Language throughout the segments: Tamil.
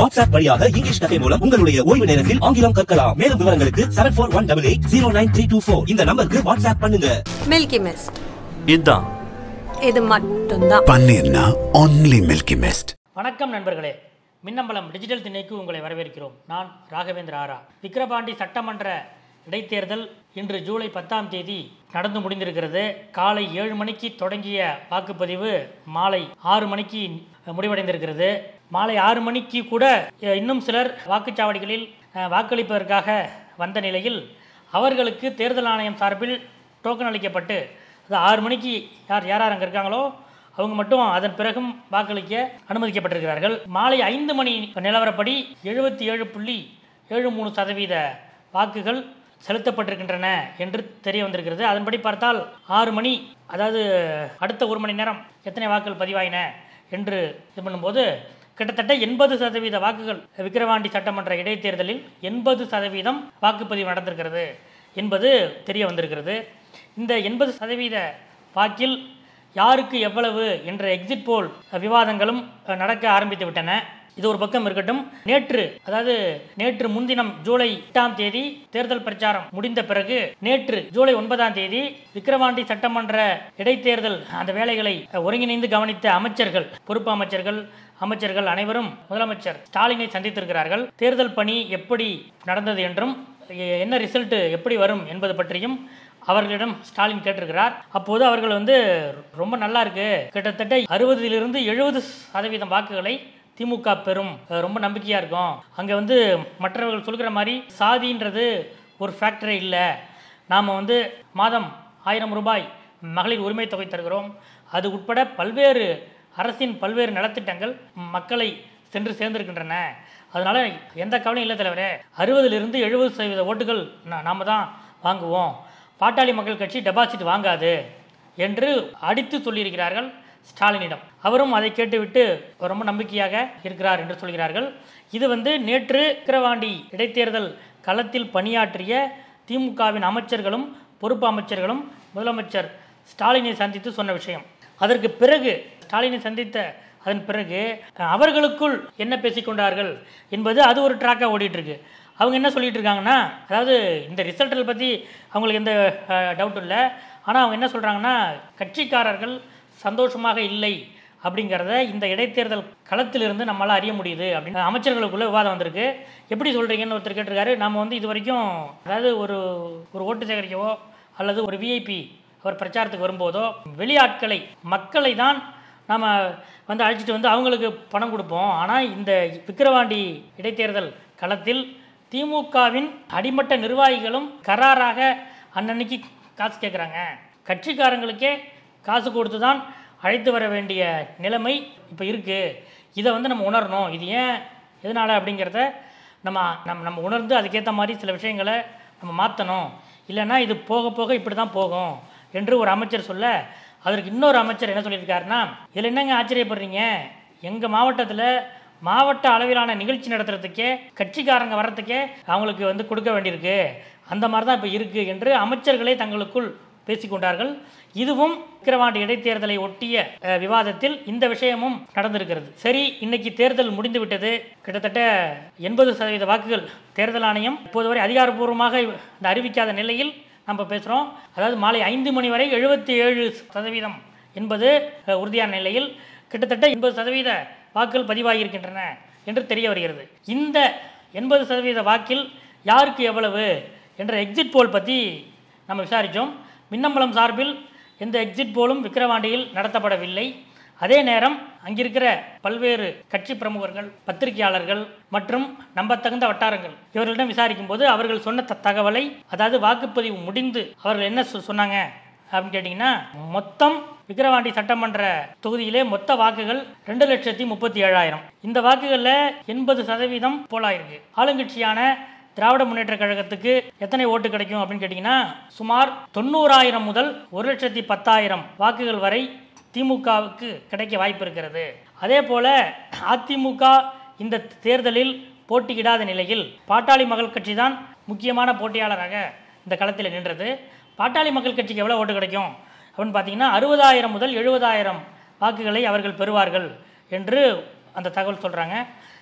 வாட்ஸ்அப் வழியாக இங்கிலீஷ் கதை மூலம் உங்களுடைய ஓய்வு நேரத்தில் ஆங்கிலம் கற்கலாம் மேலும் விவரங்களுக்கு seven four one double eight zero nine three two four இந்த நம்பருக்கு வாட்ஸ்அப் பண்ணுங்க மில்கி மிஸ்ட் இதுதான் இது மட்டும்தான் பன்னீர்னா ஒன்லி மில்கி மிஸ்ட் வணக்கம் நண்பர்களே மின்னம்பலம் டிஜிட்டல் திணைக்கு உங்களை வரவேற்கிறோம் நான் ராகவேந்திர ஆரா விக்கிரபாண்டி சட்டமன்ற இடைத்தேர்தல் இன்று ஜூலை பத்தாம் தேதி நடந்து முடிந்திருக்கிறது காலை ஏழு மணிக்கு தொடங்கிய வாக்குப்பதிவு மாலை ஆறு மணிக்கு முடிவடைந்திருக்கிறது மாலை ஆறு மணிக்கு கூட அஹ், இன்னும் சிலர் வாக்குச்சாவடிகளில் அஹ், வாக்களிப்பதற்காக வந்த நிலையில் அவர்களுக்கு தேர்தல் ஆணையம் சார்பில் டோக்கன் அளிக்கப்பட்டு அது ஆறு மணிக்கு யார் யார் யார் அங்கே இருக்காங்களோ அவங்க மட்டும் அதன் பிறகும் வாக்களிக்க அனுமதிக்கப்பட்டிருக்கிறார்கள் மாலை ஐந்து மணி நிலவரப்படி எழுபத்தி ஏழு புள்ளி ஏழு மூணு சதவீத வாக்குகள் செலுத்தப்பட்டிருக்கின்றன என்று தெரிய வந்திருக்கிறது அதன்படி பார்த்தால் ஆறு மணி அதாவது அடுத்த ஒரு மணி நேரம் எத்தனை வாக்குகள் பதிவாயின என்று இது பண்ணும்போது கிட்டத்தட்ட எண்பது சதவீத வாக்குகள் விக்கிரவாண்டி சட்டமன்ற இடைத்தேர்தலில் எண்பது சதவீதம் வாக்குப்பதிவு நடந்திருக்கிறது என்பது தெரிய வந்திருக்கிறது இந்த எண்பது சதவீத வாக்கில் யாருக்கு எவ்வளவு என்ற எக்ஸிட் போல் விவாதங்களும் அஹ், நடக்க ஆரம்பித்து விட்டன இது ஒரு பக்கம் இருக்கட்டும் நேற்று அதாவது நேற்று முன்தினம் ஜூலை எட்டாம் தேதி தேர்தல் பிரச்சாரம் முடிந்த பிறகு நேற்று ஜூலை ஒன்பதாம் தேதி விக்கிரவாண்டி சட்டமன்ற இடைத்தேர்தல் அந்த வேலைகளை அஹ், ஒருங்கிணைந்து கவனித்த அமைச்சர்கள் பொறுப்பு அமைச்சர்கள் அமைச்சர்கள் அனைவரும் முதலமைச்சர் ஸ்டாலினை சந்தித்திருக்கிறார்கள் தேர்தல் பணி எப்படி நடந்தது என்றும் எ- என்ன ரிசல்ட் எப்படி வரும் என்பது பற்றியும் அவர்களிடம் ஸ்டாலின் கேட்டிருக்கிறார் அப்போது அவர்கள் வந்து ரொம்ப நல்லா இருக்கு கிட்டத்தட்ட அறுபதிலிருந்து எழுபது சதவீதம் வாக்குகளை திமுக பெறும் அஹ் ரொம்ப நம்பிக்கையா இருக்கும் அங்க வந்து மற்றவர்கள் சொல்கிற மாதிரி சாதின்றது ஒரு ஃபேக்டரே இல்லை நாம் வந்து மாதம் ஆயிரம் ரூபாய் மகளிர் உரிமை தொகை தருகிறோம் அது உட்பட பல்வேறு அரசின் பல்வேறு நலத்திட்டங்கள் மக்களை சென்று சேர்ந்திருக்கின்றன அதனால எந்த கவலையும் இல்லை தலைவரே அறுபதிலிருந்து எழுபது சதவீத ஓட்டுகள் நா- நாம தான் வாங்குவோம் பாட்டாளி மக்கள் கட்சி டெபாசிட் வாங்காது என்று அடித்து சொல்லியிருக்கிறார்கள் ஸ்டாலினிடம் அவரும் அதை கேட்டுவிட்டு ரொம்ப நம்பிக்கையாக இருக்கிறார் என்று சொல்கிறார்கள் இது வந்து நேற்று விக்கிரவாண்டி இடைத்தேர்தல் களத்தில் பணியாற்றிய திமுகவின் அமைச்சர்களும் பொறுப்பு அமைச்சர்களும் முதலமைச்சர் ஸ்டாலினை சந்தித்து சொன்ன விஷயம் அதற்கு பிறகு ஸ்டாலினை சந்தித்த அதன் பிறகு அஹ், அவர்களுக்குள் என்ன பேசிக்கொண்டார்கள் என்பது அது ஒரு ட்ராக்காக ஓடிட்டு இருக்கு அவங்க என்ன சொல்லிட்டு இருக்காங்கன்னா அதாவது இந்த ரிசல்ட்டில் பற்றி அவங்களுக்கு எந்த டவுட்டும் இல்லை ஆனால் அவங்க என்ன சொல்கிறாங்கன்னா கட்சிக்காரர்கள் சந்தோஷமாக இல்லை அப்படிங்கிறத இந்த இடைத்தேர்தல் களத்திலிருந்து நம்மளால் அறிய முடியுது அப்படின்னு அமைச்சர்களுக்குள்ள விவாதம் வந்திருக்கு எப்படி சொல்கிறீங்கன்னு ஒருத்தர் கேட்டிருக்காரு நம்ம வந்து இது வரைக்கும் அதாவது ஒரு ஒரு ஓட்டு சேகரிக்கவோ அல்லது ஒரு விஐபி அவர் பிரச்சாரத்துக்கு வரும்போதோ வெளியாட்களை மக்களை தான் நாம் வந்து அழைச்சிட்டு வந்து அவங்களுக்கு பணம் கொடுப்போம் ஆனால் இந்த விக்கிரவாண்டி இடைத்தேர்தல் களத்தில் திமுகவின் அடிமட்ட நிர்வாகிகளும் கராராக அன்னன்னைக்கு காசு கேட்குறாங்க கட்சிக்காரங்களுக்கே காசு கொடுத்து தான் அழைத்து வர வேண்டிய நிலைமை இப்போ இருக்குது இதை வந்து நம்ம உணரணும் இது ஏன் எதனால் அப்படிங்கிறத நம்ம நம்ம நம்ம உணர்ந்து அதுக்கேற்ற மாதிரி சில விஷயங்களை நம்ம மாற்றணும் இல்லைன்னா இது போக போக இப்படி தான் போகும் என்று ஒரு அமைச்சர் சொல்ல அதற்கு இன்னொரு அமைச்சர் என்ன சொல்லியிருக்காருன்னா இதில் என்னங்க ஆச்சரியப்படுறீங்க எங்கள் மாவட்டத்தில் மாவட்ட அளவிலான நிகழ்ச்சி நடத்துறதுக்கே கட்சிக்காரங்க வர்றதுக்கே அவங்களுக்கு வந்து கொடுக்க வேண்டியிருக்கு அந்த மாதிரி தான் இப்போ இருக்குது என்று அமைச்சர்களே தங்களுக்குள் பேசிக்கொண்டார்கள் இதுவும் விக்கிரவாண்டி இடைத்தேர்தலை ஒட்டிய அஹ், விவாதத்தில் இந்த விஷயமும் நடந்திருக்கிறது சரி இன்னைக்கு தேர்தல் முடிந்து விட்டது கிட்டத்தட்ட எண்பது சதவீத வாக்குகள் தேர்தல் ஆணையம் இப்போது வரை அதிகாரப்பூர்வமாக இந்த அறிவிக்காத நிலையில் நம்ம பேசுகிறோம் அதாவது மாலை ஐந்து மணி வரை எழுபத்தி ஏழு சதவீதம் என்பது அஹ், உறுதியான நிலையில் கிட்டத்தட்ட எண்பது சதவீத வாக்குகள் பதிவாகியிருக்கின்றன என்று தெரிய வருகிறது இந்த எண்பது சதவீத வாக்கில் யாருக்கு எவ்வளவு என்ற எக்ஸிட் போல் பற்றி நம்ம விசாரித்தோம் மின்னம்பலம் சார்பில் எந்த எக்ஸிட் போலும் விக்கிரவாண்டியில் நடத்தப்படவில்லை அதே நேரம் அங்கிருக்கிற பல்வேறு கட்சி பிரமுகர்கள் பத்திரிகையாளர்கள் மற்றும் நம்பத்தகுந்த வட்டாரங்கள் இவர்களிடம் விசாரிக்கும் போது அவர்கள் சொன்ன த- தகவலை அதாவது வாக்குப்பதிவு முடிந்து அவர்கள் என்ன சொ- சொன்னாங்க அப்படின்னு கேட்டிங்கன்னா மொத்தம் விக்கிரவாண்டி சட்டமன்ற தொகுதியிலே மொத்த வாக்குகள் ரெண்டு லட்சத்தி முப்பத்தி ஏழாயிரம் இந்த வாக்குகளில் எண்பது சதவீதம் போலாயிருக்கு ஆளுங்கட்சியான திராவிட முன்னேற்ற கழகத்துக்கு எத்தனை ஓட்டு கிடைக்கும் அப்படின்னு கேட்டிங்கன்னா சுமார் தொண்ணூறாயிரம் முதல் ஒரு லட்சத்தி பத்தாயிரம் வாக்குகள் வரை திமுகவுக்கு கிடைக்க வாய்ப்பு இருக்கிறது அதே போல அதிமுக இந்த தேர்தலில் போட்டியிடாத நிலையில் பாட்டாளி மக்கள் கட்சி தான் முக்கியமான போட்டியாளராக இந்த களத்தில் நின்றது பாட்டாளி மக்கள் கட்சிக்கு எவ்வளோ ஓட்டு கிடைக்கும் அப்படின்னு பார்த்தீங்கன்னா அறுபதாயிரம் முதல் எழுபதாயிரம் வாக்குகளை அவர்கள் பெறுவார்கள் என்று அந்த தகவல் சொல்கிறாங்க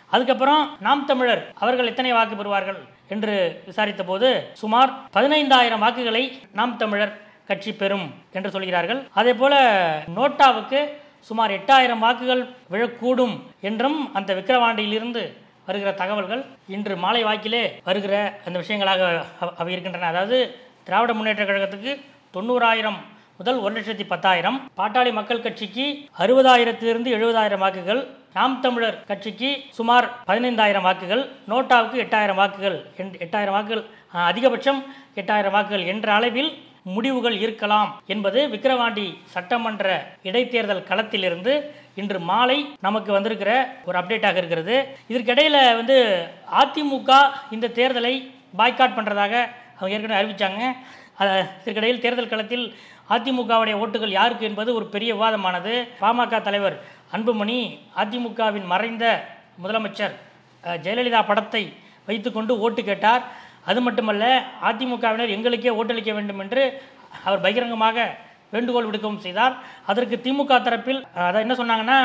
அதுக்கப்புறம் நாம் தமிழர் அவர்கள் எத்தனை வாக்கு பெறுவார்கள் என்று விசாரித்த போது சுமார் பதினைந்தாயிரம் வாக்குகளை நாம் தமிழர் கட்சி பெறும் என்று சொல்கிறார்கள் அதே போல நோட்டாவுக்கு சுமார் எட்டாயிரம் வாக்குகள் விழக்கூடும் என்றும் அந்த விக்கிரவாண்டியிலிருந்து வருகிற தகவல்கள் இன்று மாலை வாக்கிலே வருகிற அந்த விஷயங்களாக அவ- அவை இருக்கின்றன அதாவது திராவிட முன்னேற்ற கழகத்துக்கு தொண்ணூறாயிரம் முதல் ஒரு லட்சத்தி பத்தாயிரம் பாட்டாளி மக்கள் கட்சிக்கு அறுபதாயிரத்திலிருந்து எழுபதாயிரம் வாக்குகள் நாம் தமிழர் கட்சிக்கு சுமார் பதினைந்தாயிரம் வாக்குகள் நோட்டாவுக்கு எட்டாயிரம் வாக்குகள் என்- எட்டாயிரம் வாக்குகள் அஹ், அதிகபட்சம் எட்டாயிரம் வாக்குகள் என்ற அளவில் முடிவுகள் இருக்கலாம் என்பது விக்கிரவாண்டி சட்டமன்ற இடைத்தேர்தல் களத்திலிருந்து இன்று மாலை நமக்கு வந்திருக்கிற ஒரு அப்டேட்டாக இருக்கிறது இதற்கிடையில் வந்து அதிமுக இந்த தேர்தலை பாய்காட் பண்ணுறதாக அவங்க ஏற்கனவே அறிவித்தாங்க இதற்கிடையில் தேர்தல் களத்தில் அதிமுகவுடைய ஓட்டுகள் யாருக்கு என்பது ஒரு பெரிய விவாதமானது பாமக தலைவர் அன்புமணி அதிமுகவின் மறைந்த முதலமைச்சர் அஹ், ஜெயலலிதா படத்தை வைத்துக்கொண்டு ஓட்டு கேட்டார் அது மட்டுமல்ல அதிமுகவினர் எங்களுக்கே ஓட்டளிக்க வேண்டும் என்று அவர் பகிரங்கமாக வேண்டுகோள் விடுக்கவும் செய்தார் அதற்கு திமுக தரப்பில் அஹ், அதாவது என்ன சொன்னாங்கன்னா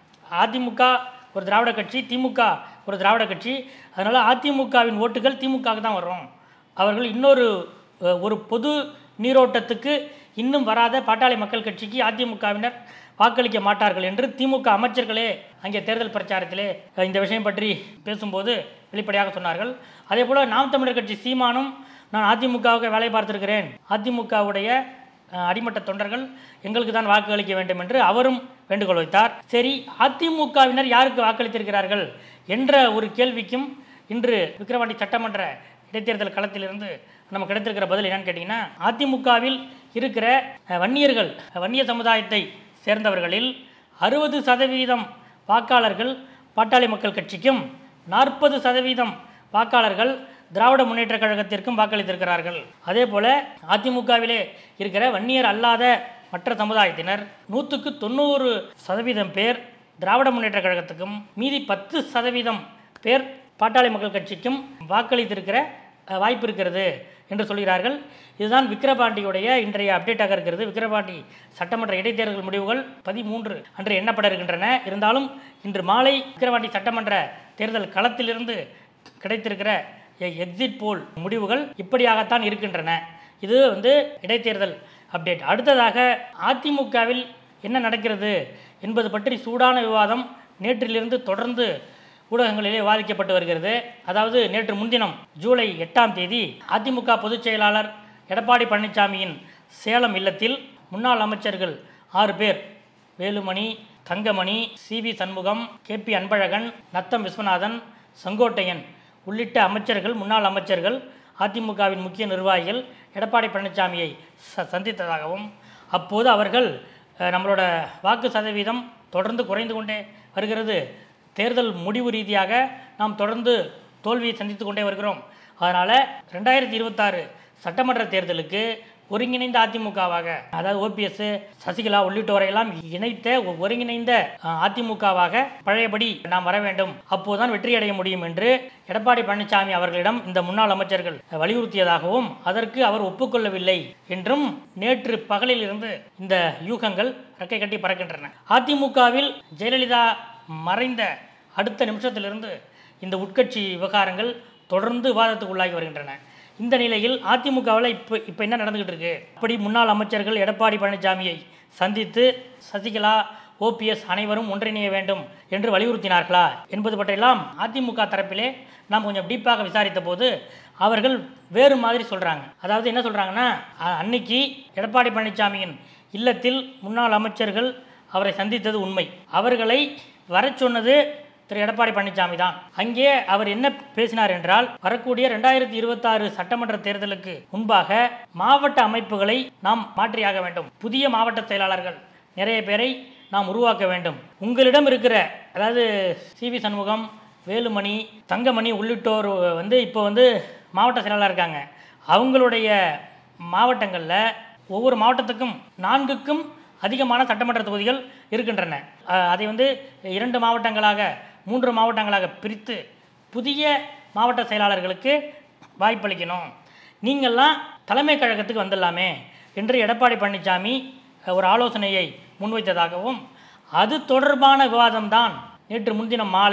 அதிமுக ஒரு திராவிட கட்சி திமுக ஒரு திராவிட கட்சி அதனால் அதிமுகவின் ஓட்டுகள் திமுகவுக்கு தான் வரும் அவர்கள் இன்னொரு அஹ், ஒரு பொது நீரோட்டத்துக்கு இன்னும் வராத பாட்டாளி மக்கள் கட்சிக்கு அதிமுகவினர் வாக்களிக்க மாட்டார்கள் என்று திமுக அமைச்சர்களே அங்கே தேர்தல் பிரச்சாரத்திலே அஹ், இந்த விஷயம் பற்றி பேசும்போது வெளிப்படையாக சொன்னார்கள் அதே போல் நாம் தமிழர் கட்சி சீமானும் நான் அதிமுகவுக்கு வேலை பார்த்திருக்கிறேன் அதிமுகவுடைய அஹ், அடிமட்ட தொண்டர்கள் எங்களுக்கு தான் வாக்கு அளிக்க வேண்டும் என்று அவரும் வேண்டுகோள் வைத்தார் சரி அதிமுகவினர் யாருக்கு வாக்களித்திருக்கிறார்கள் என்ற ஒரு கேள்விக்கும் இன்று விக்கிரவாண்டி சட்டமன்ற இடைத்தேர்தல் களத்திலிருந்து நமக்கு கிடைத்திருக்கிற பதில் என்னன்னு கேட்டிங்கன்னா அதிமுகவில் இருக்கிற அஹ், வன்னியர்கள் வன்னிய சமுதாயத்தை சேர்ந்தவர்களில் அறுபது சதவீதம் வாக்காளர்கள் பாட்டாளி மக்கள் கட்சிக்கும் நாற்பது சதவீதம் வாக்காளர்கள் திராவிட முன்னேற்ற கழகத்திற்கும் வாக்களித்திருக்கிறார்கள் அதே போல அதிமுகவிலே இருக்கிற வன்னியர் அல்லாத மற்ற சமுதாயத்தினர் நூற்றுக்கு தொண்ணூறு சதவீதம் பேர் திராவிட முன்னேற்ற கழகத்துக்கும் மீதி பத்து சதவீதம் பேர் பாட்டாளி மக்கள் கட்சிக்கும் வாக்களித்திருக்கிற அஹ், வாய்ப்பு இருக்கிறது என்று சொல்கிறார்கள் இதுதான் விக்கிரபாண்டியுடைய இன்றைய அப்டேட்டாக இருக்கிறது விக்கிரபாண்டி சட்டமன்ற இடைத்தேர்தல் முடிவுகள் பதிமூன்று அன்று எண்ணப்பட இருக்கின்றன இருந்தாலும் இன்று மாலை விக்கிரவாண்டி சட்டமன்ற தேர்தல் களத்திலிருந்து கிடைத்திருக்கிற எக்ஸிட் போல் முடிவுகள் இப்படியாகத்தான் இருக்கின்றன இது வந்து இடைத்தேர்தல் அப்டேட் அடுத்ததாக அதிமுகவில் என்ன நடக்கிறது என்பது பற்றி சூடான விவாதம் நேற்றிலிருந்து தொடர்ந்து ஊடகங்களிலே விவாதிக்கப்பட்டு வருகிறது அதாவது நேற்று முன்தினம் ஜூலை எட்டாம் தேதி அதிமுக பொதுச் செயலாளர் எடப்பாடி பழனிசாமியின் சேலம் இல்லத்தில் முன்னாள் அமைச்சர்கள் ஆறு பேர் Velumani Thangamani C V Shanmugam K P Anbazhagan Natham Viswanathan Sengottaiyan உள்ளிட்ட அமைச்சர்கள் முன்னாள் அமைச்சர்கள் அதிமுகவின் முக்கிய நிர்வாகிகள் எடப்பாடி பழனிசாமியை ச சந்தித்ததாகவும் அப்போது அவர்கள் அஹ், நம்மளோட வாக்கு சதவீதம் தொடர்ந்து குறைந்து கொண்டே வருகிறது தேர்தல் முடிவு ரீதியாக நாம் தொடர்ந்து தோல்வியை சந்தித்து கொண்டே வருகிறோம் அதனால் ரெண்டாயிரத்தி இருபத்தாறு சட்டமன்ற தேர்தலுக்கு ஒருங்கிணைந்த அதிமுகவாக அதாவது ஓபிஎஸ் சசிகலா உள்ளிட்டோரையெல்லாம் இணைத்த ஒ- ஒருங்கிணைந்த அஹ், அதிமுகவாக பழையபடி நாம் வர வேண்டும் அப்போதுதான் வெற்றி அடைய முடியும் என்று எடப்பாடி பழனிசாமி அவர்களிடம் இந்த முன்னாள் அமைச்சர்கள் வலியுறுத்தியதாகவும் அதற்கு அவர் ஒப்புக்கொள்ளவில்லை என்றும் நேற்று பகலில் இருந்து இந்த யூகங்கள் ரெக்கை கட்டி பறக்கின்றன அதிமுகவில் ஜெயலலிதா மறைந்த அடுத்த நிமிஷத்திலிருந்து இந்த உட்கட்சி விவகாரங்கள் தொடர்ந்து விவாதத்துக்கு உள்ளாகி வருகின்றன இந்த நிலையில் அதிமுகவில் இப்போ இப்போ என்ன நடந்துகிட்டு இருக்கு அப்படி முன்னாள் அமைச்சர்கள் எடப்பாடி பழனிசாமியை சந்தித்து சசிகலா ஓபிஎஸ் அனைவரும் ஒன்றிணைய வேண்டும் என்று வலியுறுத்தினார்களா என்பது பற்றியெல்லாம் அதிமுக தரப்பிலே நாம் கொஞ்சம் டீப்பாக விசாரித்த போது அவர்கள் வேறு மாதிரி சொல்கிறாங்க அதாவது என்ன சொல்கிறாங்கன்னா அ- அன்னைக்கு எடப்பாடி பழனிசாமியின் இல்லத்தில் முன்னாள் அமைச்சர்கள் அவரை சந்தித்தது உண்மை அவர்களை வரச் சொன்னது திரு எடப்பாடி பழனிசாமி தான் அங்கே அவர் என்ன பேசினார் என்றால் வரக்கூடிய ரெண்டாயிரத்தி இருபத்தாறு சட்டமன்ற தேர்தலுக்கு முன்பாக மாவட்ட அமைப்புகளை நாம் மாற்றியாக வேண்டும் புதிய மாவட்ட செயலாளர்கள் நிறைய பேரை நாம் உருவாக்க வேண்டும் உங்களிடம் இருக்கிற அதாவது சி வி சண்முகம் வேலுமணி தங்கமணி உள்ளிட்டோர் வந்து இப்போ வந்து மாவட்ட செயலாளர் இருக்காங்க அவங்களுடைய மாவட்டங்களில் ஒவ்வொரு மாவட்டத்துக்கும் நான்குக்கும் அதிகமான சட்டமன்ற தொகுதிகள் இருக்கின்றன அஹ் அதை வந்து இரண்டு மாவட்டங்களாக மூன்று மாவட்டங்களாக பிரித்து புதிய மாவட்ட செயலாளர்களுக்கு வாய்ப்பளிக்கணும் நீங்கள்லாம் தலைமை கழகத்துக்கு வந்துடலாமே என்று எடப்பாடி பழனிசாமி அஹ், ஒரு ஆலோசனையை முன்வைத்ததாகவும் அது தொடர்பான விவாதம்தான் நேற்று முன்தினம் மாலை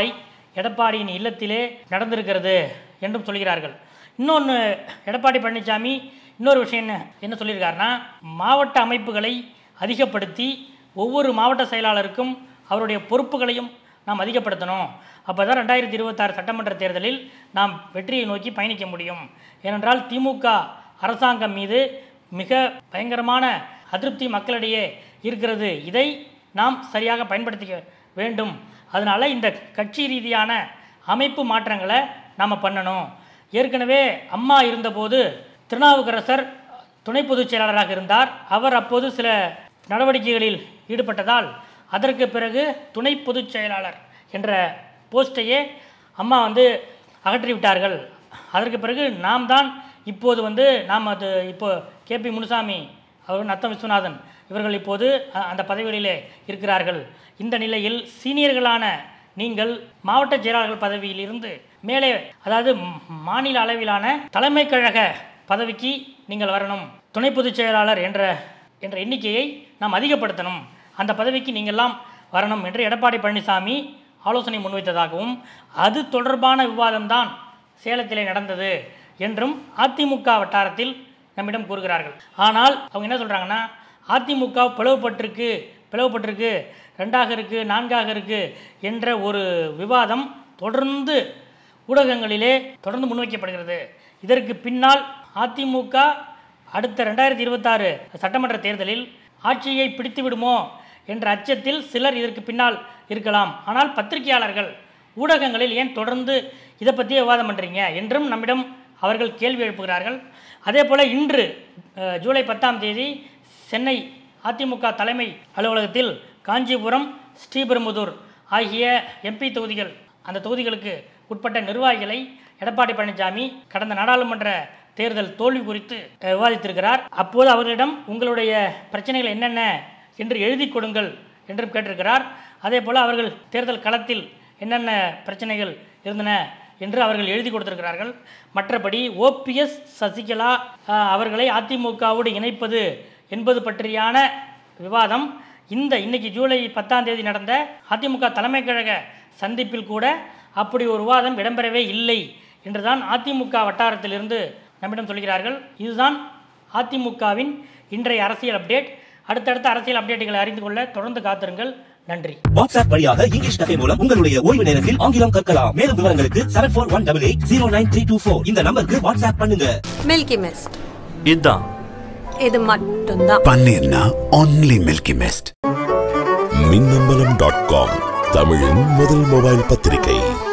எடப்பாடியின் இல்லத்திலே நடந்திருக்கிறது என்றும் சொல்கிறார்கள் இன்னொன்று எடப்பாடி பழனிசாமி இன்னொரு விஷயம் என்ன என்ன சொல்லியிருக்காருன்னா மாவட்ட அமைப்புகளை அதிகப்படுத்தி ஒவ்வொரு மாவட்ட செயலாளருக்கும் அவருடைய பொறுப்புகளையும் நாம் அதிகப்படுத்தணும் அப்போ தான் ரெண்டாயிரத்தி இருபத்தாறு சட்டமன்ற தேர்தலில் நாம் வெற்றியை நோக்கி பயணிக்க முடியும் ஏனென்றால் திமுக அரசாங்கம் மீது மிக பயங்கரமான அதிருப்தி மக்களிடையே இருக்கிறது இதை நாம் சரியாக பயன்படுத்திக்க வேண்டும் அதனால் இந்த கட்சி ரீதியான அமைப்பு மாற்றங்களை நாம் பண்ணணும் ஏற்கனவே அம்மா இருந்தபோது திருநாவுக்கரசர் துணை பொதுச் செயலாளராக இருந்தார் அவர் அப்போது சில நடவடிக்கைகளில் ஈடுபட்டதால் அதற்கு பிறகு துணை பொதுச் செயலாளர் என்ற போஸ்டையே அம்மா வந்து அகற்றி விட்டார்கள் அதற்கு பிறகு நாம் தான் இப்போது வந்து நாம் அது இப்போ கேபி முனுசாமி அவர் நத்தம் விஸ்வநாதன் இவர்கள் இப்போது அ- அந்த பதவிகளிலே இருக்கிறார்கள் இந்த நிலையில் சீனியர்களான நீங்கள் மாவட்ட செயலாளர்கள் பதவியில் இருந்து மேலே அதாவது ம்- மாநில அளவிலான தலைமை கழக பதவிக்கு நீங்கள் வரணும் துணை பொதுச் செயலாளர் என்ற என்ற எண்ணிக்கையை நாம் அதிகப்படுத்தணும் அந்த பதவிக்கு நீங்கள்லாம் வரணும் என்று எடப்பாடி பழனிசாமி ஆலோசனை முன்வைத்ததாகவும் அது தொடர்பான விவாதம்தான் சேலத்திலே நடந்தது என்றும் அதிமுக வட்டாரத்தில் நம்மிடம் கூறுகிறார்கள் ஆனால் அவங்க என்ன சொல்கிறாங்கன்னா அதிமுக பிளவுபட்டிருக்கு பிளவுபட்டிருக்கு ரெண்டாக இருக்குது நான்காக இருக்குது என்ற ஒரு விவாதம் தொடர்ந்து ஊடகங்களிலே தொடர்ந்து முன்வைக்கப்படுகிறது இதற்கு பின்னால் அதிமுக அடுத்த ரெண்டாயிரத்தி இருபத்தாறு சட்டமன்ற தேர்தலில் ஆட்சியை பிடித்து விடுமோ என்ற அச்சத்தில் சிலர் இதற்கு பின்னால் இருக்கலாம் ஆனால் பத்திரிகையாளர்கள் ஊடகங்களில் ஏன் தொடர்ந்து இதை பற்றியே விவாதம் பண்ணுறீங்க என்றும் நம்மிடம் அவர்கள் கேள்வி எழுப்புகிறார்கள் அதே போல் இன்று அஹ், ஜூலை பத்தாம் தேதி சென்னை அதிமுக தலைமை அலுவலகத்தில் காஞ்சிபுரம் ஸ்ரீபெரும்புதூர் ஆகிய எம்பி தொகுதிகள் அந்த தொகுதிகளுக்கு உட்பட்ட நிர்வாகிகளை எடப்பாடி பழனிசாமி கடந்த நாடாளுமன்ற தேர்தல் தோல்வி குறித்து அஹ், விவாதித்திருக்கிறார் அப்போது அவர்களிடம் உங்களுடைய பிரச்சனைகள் என்னென்ன என்று எழுதி கொடுங்கள் என்றும் கேட்டிருக்கிறார் அதே போல் அவர்கள் தேர்தல் களத்தில் என்னென்ன பிரச்சனைகள் இருந்தன என்று அவர்கள் எழுதி கொடுத்திருக்கிறார்கள் மற்றபடி ஓபிஎஸ் சசிகலா அஹ், அவர்களை அதிமுகவோடு இணைப்பது என்பது பற்றியான விவாதம் இந்த இன்னைக்கு ஜூலை பத்தாம் தேதி நடந்த அதிமுக தலைமை கழக சந்திப்பில் கூட அப்படி ஒரு விவாதம் இடம்பெறவே இல்லை என்றுதான் அதிமுக வட்டாரத்திலிருந்து நம்மிடம் சொல்கிறார்கள் இதுதான் அதிமுகவின் இன்றைய அரசியல் அப்டேட் அடுத்தடுத்த அரசியல் அப்டேட்டுகளை அறிந்து கொள்ள தொடர்ந்து காத்திருங்கள் நன்றி வாட்ஸ்அப் வழியாக இங்கிலீஷ் கஃபே மூலம் உங்களுடைய ஓய்வு நேரத்தில் ஆங்கிலம் கற்கலாம் மேலும் விவரங்களுக்கு seven four one double eight zero nine three two four இந்த நம்பருக்கு வாட்ஸ்அப் பண்ணுங்க மில்கி மிஸ்ட் இதான் இது மட்டும்தான் பன்னீர்னா only Milky Mist Minnambalam dot com தமிழின் முதல் மொபைல் பத்திரிகை